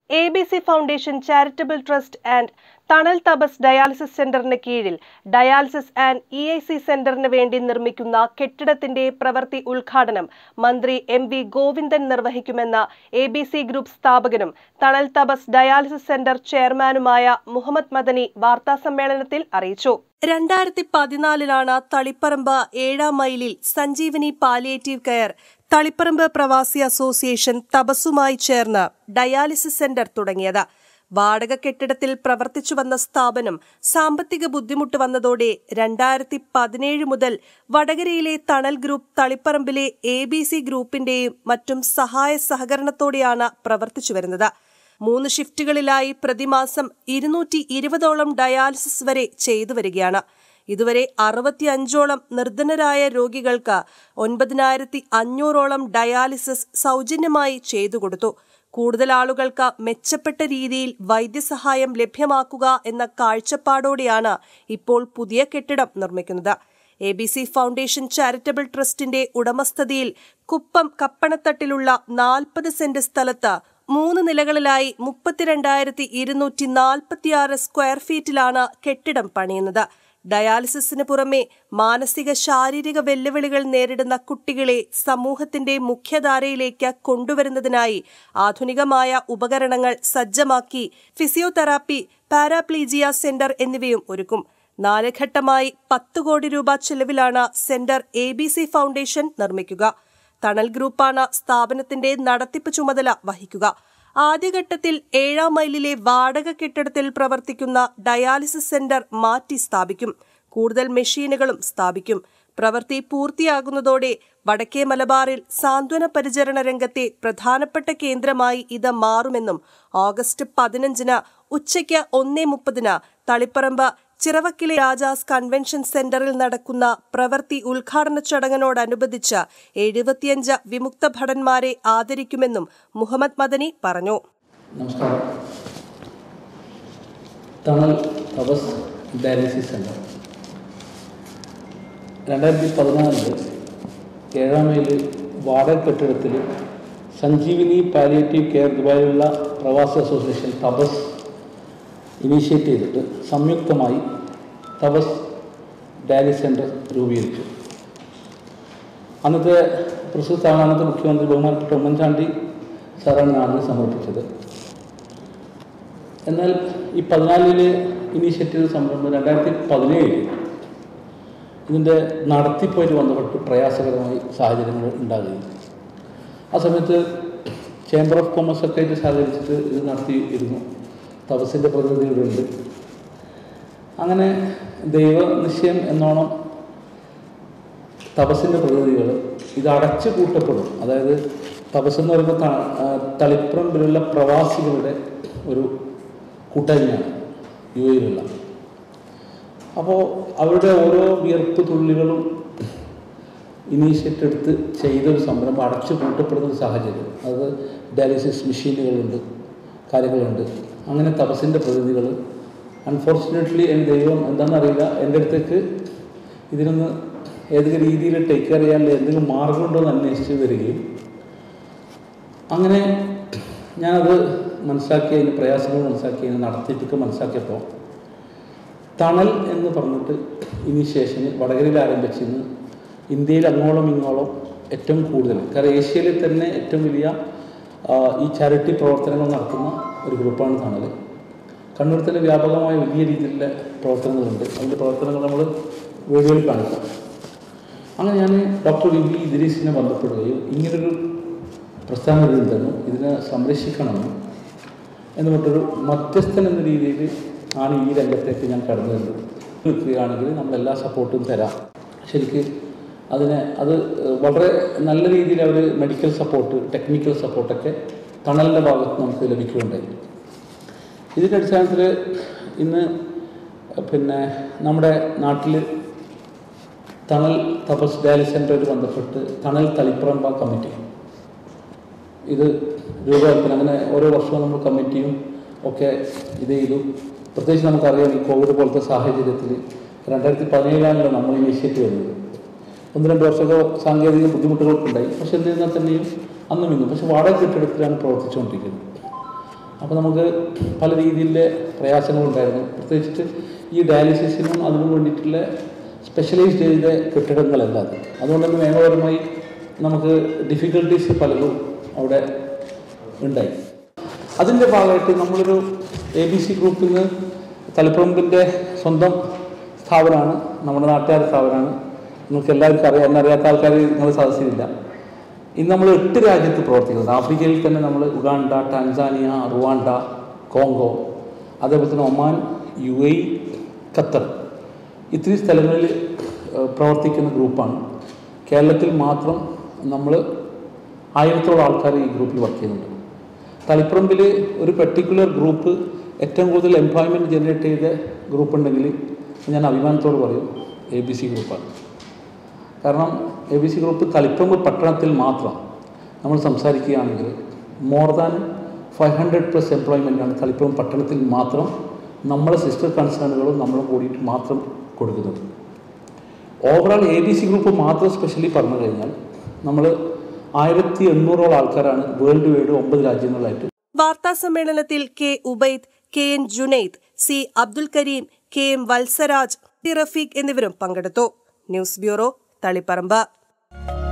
A B C foundation charitable trust and Thanal Thapas dialysis സെന്ററിന് കീഴിൽ dialysis and E I C സെന്ററിന് വേണ്ടി നിർമ്മിക്കുന്ന കെട്ടിടത്തിന്റെ പ്രവൃത്തി ഉദ്ഘാടനം മന്ത്രി എം വി ഗോവിന്ദൻ നിർവഹിക്കുമെന്ന് എ ബി സി ഗ്രൂപ്പ് സ്ഥാപകനും തണൽ തപസ് ഡയാലിസിസ് സെന്റർ ചെയർമാനുമായ മുഹമ്മദ് മദനി വാർത്താസമ്മേളനത്തിൽ അറിയിച്ചു രണ്ടായിരത്തി പതിനാലിലാണ് തളിപ്പറമ്പ് ഏഴാം മൈലിൽ സഞ്ജീവനി പാലിയേറ്റീവ് കെയർ തളിപ്പറമ്പ് പ്രവാസി അസോസിയേഷൻ തപസ്സുമായി ചേർന്ന് ഡയാലിസിസ് സെന്റർ തുടങ്ങിയത് വാടക കെട്ടിടത്തിൽ പ്രവർത്തിച്ചു വന്ന സ്ഥാപനം സാമ്പത്തിക ബുദ്ധിമുട്ട് വന്നതോടെ രണ്ടായിരത്തി പതിനേഴ് മുതൽ വടകരയിലെ തണൽ ഗ്രൂപ്പ് തളിപ്പറമ്പിലെ എ ബി സി ഗ്രൂപ്പിന്റെയും മറ്റും സഹായ സഹകരണത്തോടെയാണ് പ്രവർത്തിച്ചു വരുന്നത് മൂന്ന് ഷിഫ്റ്റുകളിലായി പ്രതിമാസം ഇരുന്നൂറ്റി ഇരുപതോളം ഡയാലിസിസ് വരെ ചെയ്തു വരികയാണ് ഇതുവരെ അറുപത്തിയഞ്ചോളം നിർധനരായ രോഗികൾക്ക് ഒൻപതിനായിരത്തി അഞ്ഞൂറോളം ഡയാലിസിസ് സൗജന്യമായി ചെയ്തു കൊടുത്തു കൂടുതൽ ആളുകൾക്ക് മെച്ചപ്പെട്ട രീതിയിൽ വൈദ്യസഹായം ലഭ്യമാക്കുക എന്ന കാഴ്ചപ്പാടോടെയാണ് ഇപ്പോൾ പുതിയ കെട്ടിടം നിർമ്മിക്കുന്നത് A B C foundation charitable ട്രസ്റ്റിന്റെ ഉടമസ്ഥതയിൽ കുപ്പം കപ്പണത്തട്ടിലുള്ള നാൽപ്പത് സെന്റ് സ്ഥലത്ത് മൂന്ന് നിലകളിലായി മുപ്പത്തിരണ്ടായിരത്തി ഇരുന്നൂറ്റി നാൽപ്പത്തിയാറ് സ്ക്വയർ ഫീറ്റിലാണ് കെട്ടിടം പണിയുന്നത് ഡയാലിസിസിന് പുറമെ മാനസിക ശാരീരിക വെല്ലുവിളികൾ നേരിടുന്ന കുട്ടികളെ സമൂഹത്തിന്റെ മുഖ്യധാരയിലേക്ക് കൊണ്ടുവരുന്നതിനായി ആധുനികമായ ഉപകരണങ്ങൾ സജ്ജമാക്കി ഫിസിയോതെറാപ്പി പാരാപ്ലീജിയ സെന്റർ എന്നിവയും ഒരുക്കും നാല് ഘട്ടമായി പത്ത് കോടി രൂപ ചെലവിലാണ് centre A B C foundation നിർമ്മിക്കുക തണൽ ഗ്രൂപ്പാണ് സ്ഥാപനത്തിന്റെ നടത്തിപ്പ് ചുമതല വഹിക്കുക ആദ്യഘട്ടത്തിൽ ഏഴാം മൈലിലെ വാടക കെട്ടിടത്തിൽ പ്രവർത്തിക്കുന്ന ഡയാലിസിസ് സെന്റർ മാറ്റി സ്ഥാപിക്കും കൂടുതൽ മെഷീനുകളും സ്ഥാപിക്കും പ്രവൃത്തി പൂർത്തിയാകുന്നതോടെ വടക്കേ മലബാറിൽ സാന്ത്വന പരിചരണ രംഗത്തെ പ്രധാനപ്പെട്ട കേന്ദ്രമായി ഇത് മാറുമെന്നും ഓഗസ്റ്റ് പതിനഞ്ചിന് ഉച്ചയ്ക്ക് ഒന്നേ മുപ്പതിന് തളിപ്പറമ്പ് ചിറവക്കിലെ രാജാസ് കൺവെൻഷൻ സെന്ററിൽ നടക്കുന്ന പ്രവൃത്തി ഉദ്ഘാടന ചടങ്ങിനോടനുബന്ധിച്ച് എഴുപത്തിയഞ്ച് വിമുക്ത ഭടന്മാരെ ആദരിക്കുമെന്നും മുഹമ്മദ് മദനി പറഞ്ഞു നമസ്കാരം തണൽ തപസ് ഡയാലിസിസ് സെൻ്റർ രണ്ടായിരത്തി പതിനാലില് ഏഴാം മൈൽ വാടക കെട്ടിടത്തിൽ സഞ്ജീവിനി പാലിയേറ്റീവ് കെയർ ദുബായിലുള്ള പ്രവാസി അസോസിയേഷൻ തപസ് ഇനീഷ്യേറ്റ് ചെയ്തിട്ട് സംയുക്തമായി തപസ് ഡയാലിസിസ് സെൻറ്റർ രൂപീകരിച്ചു അന്നത്തെ പ്രസ്തുതാണ് അന്നത്തെ മുഖ്യമന്ത്രി ബഹുമാനപ്പെട്ട ഉമ്മൻചാണ്ടി സാറാണ് നാടിന് സമർപ്പിച്ചത് എന്നാൽ ഈ പതിനാലില് ഇനീഷ്യേറ്റീവ് സംരംഭം രണ്ടായിരത്തി പതിനേഴിൽ ഇതിൻ്റെ നടത്തിപ്പോയിട്ട് ബന്ധപ്പെട്ട് പ്രയാസകരമായി സാഹചര്യങ്ങൾ ഉണ്ടാകുകയും ആ സമയത്ത് ചേംബർ ഓഫ് കൊമേഴ്സ് ഒക്കെ ആയിട്ട് സഹകരിച്ചിട്ട് ഇത് നടത്തിയിരുന്നു തപസിൻ്റെ പ്രതിനിധികളുണ്ട് അങ്ങനെ ദൈവനിശ്ചയം എന്നോണം തപസിൻ്റെ പ്രതിനിധികൾ ഇത് അടച്ചു കൂട്ടപ്പെടും അതായത് തപസ് എന്ന് പറയുമ്പോൾ ത- ആ, തളിപ്പറമ്പിലുള്ള പ്രവാസികളുടെ ഒരു കൂട്ടായ്മയാണ് യു എയിലുള്ള അപ്പോൾ അവരുടെ ഓരോ വിയർപ്പ് തുള്ളികളും ഇനീഷ്യേറ്റ് എടുത്ത് ചെയ്ത ഒരു സംരംഭം അടച്ചു പൂട്ടപ്പെടുന്ന ഒരു സാഹചര്യം അത് ഡയാലിസിസ് മെഷീനുകളുണ്ട് കാര്യങ്ങളുണ്ട് അങ്ങനെ തപസിൻ്റെ പ്രതിനിധികൾ അൺഫോർച്ചുനേറ്റ്ലി എൻ്റെ ദൈവം എന്താണെന്നറിയില്ല എൻ്റെ അടുത്തേക്ക് ഇതിനൊന്ന് ഏതൊക്കെ രീതിയിൽ ടേക്ക് കെയർ ചെയ്യാനുള്ള എന്തെങ്കിലും മാർഗമുണ്ടോ എന്ന് അന്വേഷിച്ച് വരികയും അങ്ങനെ ഞാനത് മനസ്സിലാക്കി അതിൻ്റെ പ്രയാസങ്ങൾ മനസ്സിലാക്കി അതിൻ്റെ നടത്തിപ്പൊക്കെ മനസ്സിലാക്കിയപ്പോൾ തണൽ എന്ന് പറഞ്ഞിട്ട് ഇനിഷ്യേഷന് വടകരയിൽ ആരംഭിച്ചിരുന്നു ഇന്ത്യയിൽ അങ്ങോളം ഇങ്ങോളം ഏറ്റവും കൂടുതൽ കാരണം ഏഷ്യയിൽ തന്നെ ഏറ്റവും വലിയ ആ, ഈ ചാരിറ്റി പ്രവർത്തനങ്ങൾ നടത്തുന്ന ഒരു ഗ്രൂപ്പാണ് തണൽ കണ്ണൂർ തന്നെ വ്യാപകമായ വലിയ രീതിയിലുള്ള പ്രവർത്തനങ്ങളുണ്ട് അതിൻ്റെ പ്രവർത്തനങ്ങൾ നമ്മൾ വീഡിയോയിൽ കാണിക്കാം അങ്ങനെ ഞാൻ ഡോക്ടർ വി ബി ഇദ്രീസിനെ ബന്ധപ്പെടുകയും ഇങ്ങനൊരു പ്രസ്ഥാനം ഇതിൽ ഇതിനെ സംരക്ഷിക്കണമെന്നും എന്ന് പറഞ്ഞൊരു മധ്യസ്ഥൻ എന്ന രീതിയിൽ ആണ് ഈ രംഗത്തേക്ക് ഞാൻ കടന്നു വരുന്നത് നിൽക്കുകയാണെങ്കിൽ നമ്മളെല്ലാ സപ്പോർട്ടും തരാം ശരിക്ക് അതിനെ അത് വളരെ നല്ല രീതിയിൽ അവർ മെഡിക്കൽ സപ്പോർട്ട് ടെക്നിക്കൽ സപ്പോർട്ടൊക്കെ തണലിൻ്റെ ഭാഗത്ത് നമുക്ക് ലഭിക്കുകയുണ്ടായി ഇതിൻ്റെ അടിസ്ഥാനത്തിൽ ഇന്ന് പിന്നെ നമ്മുടെ നാട്ടിൽ തണൽ തപസ് ഡയാലിസ് സെൻ്ററുമായിട്ട് ബന്ധപ്പെട്ട് തണൽ തളിപ്പറമ്പ കമ്മിറ്റി ഇത് രൂപകൽപ്പന അങ്ങനെ ഓരോ വർഷവും നമ്മൾ കമ്മിറ്റിയും ഒക്കെ ഇത് ചെയ്തു പ്രത്യേകിച്ച് നമുക്കറിയാം ഈ കോവിഡ് പോലത്തെ സാഹചര്യത്തിൽ രണ്ടായിരത്തി പതിനേഴിലാണല്ലോ നമ്മൾ ഇനിഷ്യേറ്റീവ് വരുന്നത് ഒന്ന് രണ്ട് വർഷമൊക്കെ സാങ്കേതിക ബുദ്ധിമുട്ടുകളൊക്കെ ഉണ്ടായി പക്ഷെ എന്നിരുന്നാൽ തന്നെയും അന്നും ഇന്നും പക്ഷെ വാടക കെട്ടിടത്തിലാണ് പ്രവർത്തിച്ചുകൊണ്ടിരിക്കുന്നത് അപ്പോൾ നമുക്ക് പല രീതിയിലെ പ്രയാസങ്ങളുണ്ടായിരുന്നു പ്രത്യേകിച്ചിട്ട് ഈ ഡയാലിസിസിനും അതിനും വേണ്ടിയിട്ടുള്ള സ്പെഷ്യലൈസ് ചെയ്ത കെട്ടിടങ്ങളല്ല അത് അതുകൊണ്ട് തന്നെ നിയമപരമായി നമുക്ക് ഡിഫിക്കൽട്ടീസ് പലതും അവിടെ ഉണ്ടായി അതിൻ്റെ ഭാഗമായിട്ട് നമ്മളൊരു എ ബി സി ഗ്രൂപ്പിൽ നിന്ന് തളിപ്പറമ്പിൻ്റെ സ്വന്തം സ്ഥാപനമാണ് നമ്മുടെ നാട്ടുകാരുടെ സ്ഥാപനമാണ് നിങ്ങൾക്ക് എല്ലാവർക്കും അറിയാം എന്നറിയാത്ത ആൾക്കാർ നിങ്ങൾ സദസ്സിലില്ല ഇന്ന് നമ്മൾ എട്ട് രാജ്യത്ത് പ്രവർത്തിക്കുന്നത് ആഫ്രിക്കയിൽ തന്നെ നമ്മൾ ഉഗാണ്ട ടാൻസാനിയ റുവാണ്ട കോങ്കോ അതേപോലെ തന്നെ ഒമാൻ യു എ ഖത്തർ ഇത്രയും സ്ഥലങ്ങളിൽ ഏഹ്, പ്രവർത്തിക്കുന്ന ഗ്രൂപ്പാണ് കേരളത്തിൽ മാത്രം നമ്മൾ ആയിരത്തോളം ആൾക്കാർ ഈ ഗ്രൂപ്പിൽ വർക്ക് ചെയ്യുന്നുണ്ട് തളിപ്പറമ്പിൽ ഒരു പെർട്ടിക്കുലർ ഗ്രൂപ്പ് ഏറ്റവും കൂടുതൽ എംപ്ലോയ്മെൻറ്റ് ജനറേറ്റ് ചെയ്ത ഗ്രൂപ്പ് ഉണ്ടെങ്കിൽ ഞാൻ അഭിമാനത്തോട് പറയും എ ബി സി ഗ്രൂപ്പാണ് കാരണം A B C group Thaliparamba പട്ടണത്തിൽ മാത്രം നമ്മൾ സംസാരിക്കുകയാണെങ്കിൽ more than five hundred plus എംപ്ലോയ്മെൻറ്റാണ് തളിപ്പറമ്പ് പട്ടണത്തിൽ മാത്രം നമ്മളെ സിസ്റ്റർ കൺസേണുകളും നമ്മളും കൂടിയിട്ട് മാത്രം കൊടുക്കുന്നത് overall A B C group മാത്രം സ്പെഷ്യലി പറഞ്ഞു കഴിഞ്ഞാൽ നമ്മൾ ആയിരത്തി എണ്ണൂറോളം ആൾക്കാരാണ് വേൾഡ് വൈഡ് ഒമ്പത് രാജ്യങ്ങളിലായിട്ട് വാർത്താ സമ്മേളനത്തിൽ K Ubaid K N Junaid C Abdul Karim K M Vatsaraj T Rafeeq എന്നിവരും പങ്കെടുത്തു ന്യൂസ് ബ്യൂറോ തളിപ്പറമ്പ്